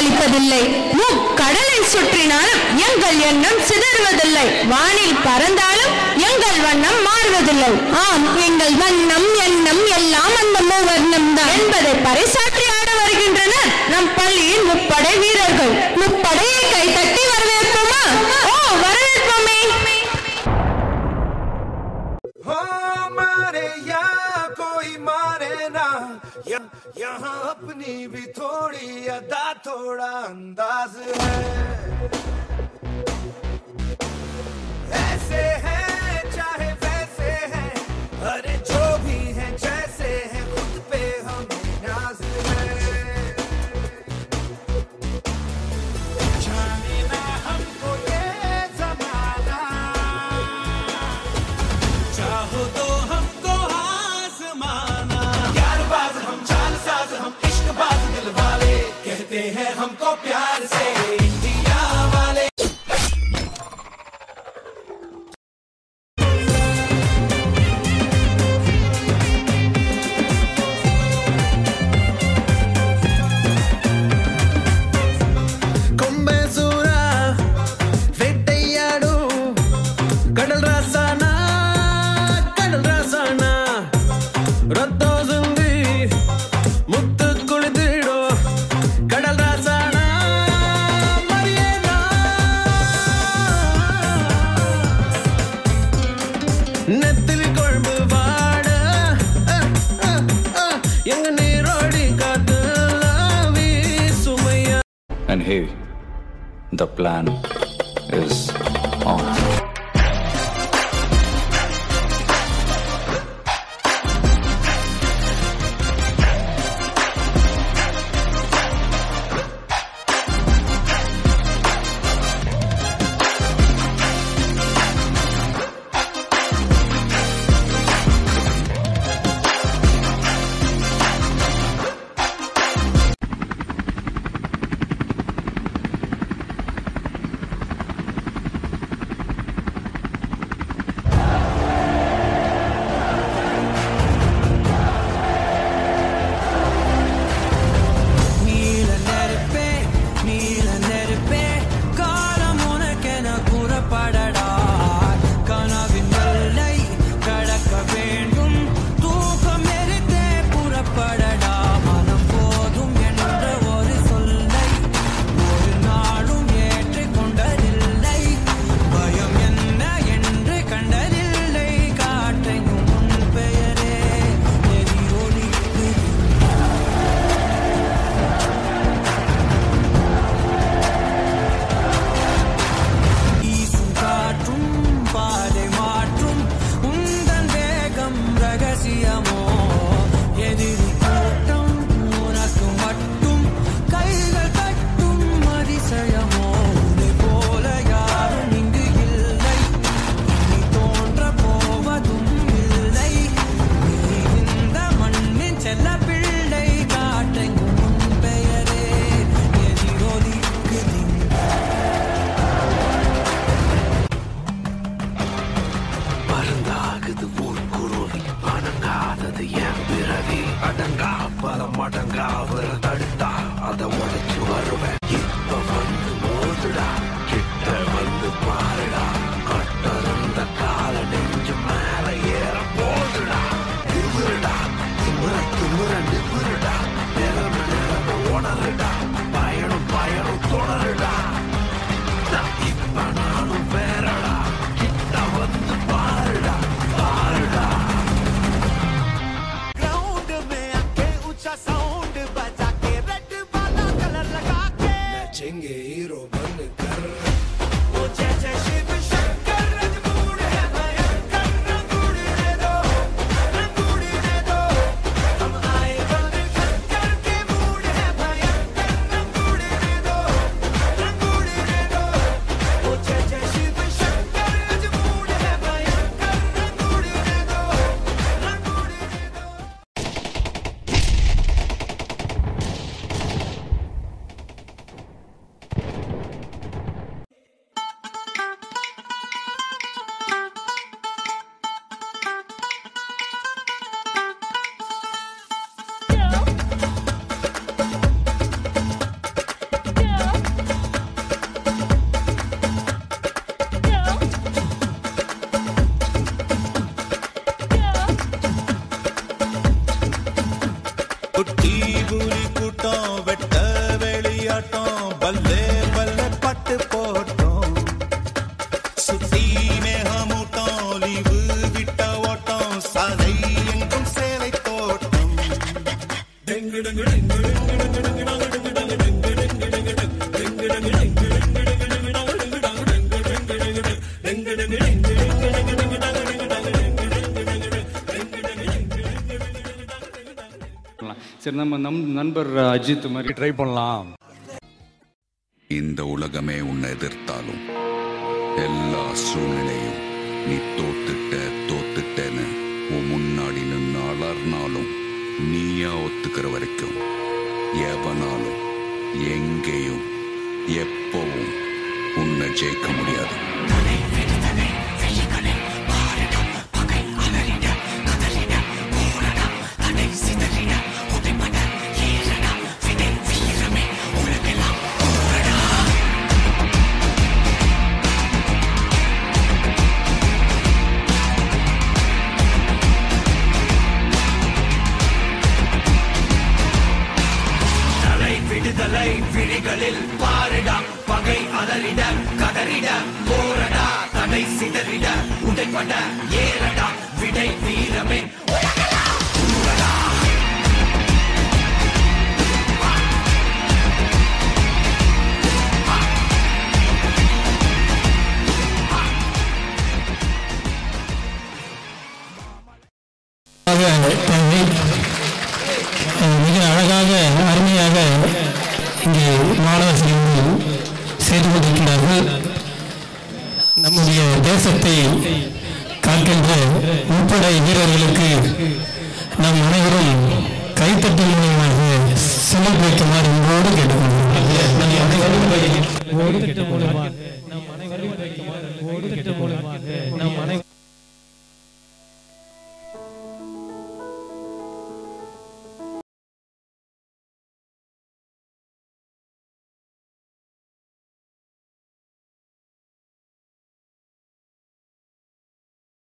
பிரதிபலிப்பதில்லை முக்கடலை சுற்றினாலும் எங்கள் எண்ணம் சிதறுவதில்லை வானில் பறந்தாலும் எங்கள் வண்ணம் மாறுவதில்லை ஆம் எங்கள் வண்ணம் எண்ணம் எல்லாம் அந்த மூவர்ணம் தான் என்பதை பறைசாற்றி ஆட வருகின்றனர் நம் பள்ளியின் முப்படை வீரர்கள் முப்படையை கைத்தட்டி வரவேற்போமா ஓ வரவேற்போமே हो मारे यहाँ कोई मारे ना यहाँ यहाँ अपनी भी थोड़ी अदा थोड़ा अंदाज है ऐसे हैं चाहे वैसे हैं अरे जो भी हैं जैसे हैं खुद पे हमें नाज है जाने ना हमको ये जमाना चाहो तो हमको आसमाना यार बाज हम चाल साज हम इश्क बाज दिल वाले कहते हैं हमको प्यार से इंडिया वाले கொம்பேசூரா வேட்டையாடும் கடல் ராசானா கடல் ராசானா ரத்தம் சுந்தி முத்து குளித்திடும் கடல் ராசானா மரியேனா நெத்திலி கொழும்பு வாட அஹ், அஹ், அஹ், எங்க நீரோடி காத்து வீசுமையா And hey, the plan is on. சரி நம்ம நம் நண்பர் அஜித் மாதிரி ட்ரை பண்ணலாம் இந்த உலகமே உன்னை எதிர்த்தாலும் எல்லா சூழ்நிலையும் நீ தோத்துட்ட தோத்துட்டேன்னு உன் முன்னாடி நின்று அலர்னாலும் நீயா ஒத்துக்கிற வரைக்கும் எவனாலும் எங்கேயும் எப்பவும் உன்னை ஜெயிக்க முடியாது விடுதலை விழிகளில் பாரிட பகை அலறிட கதறிட போரடா தடை சிதறிட உடைப்பட ஏறடா விடை வீரமே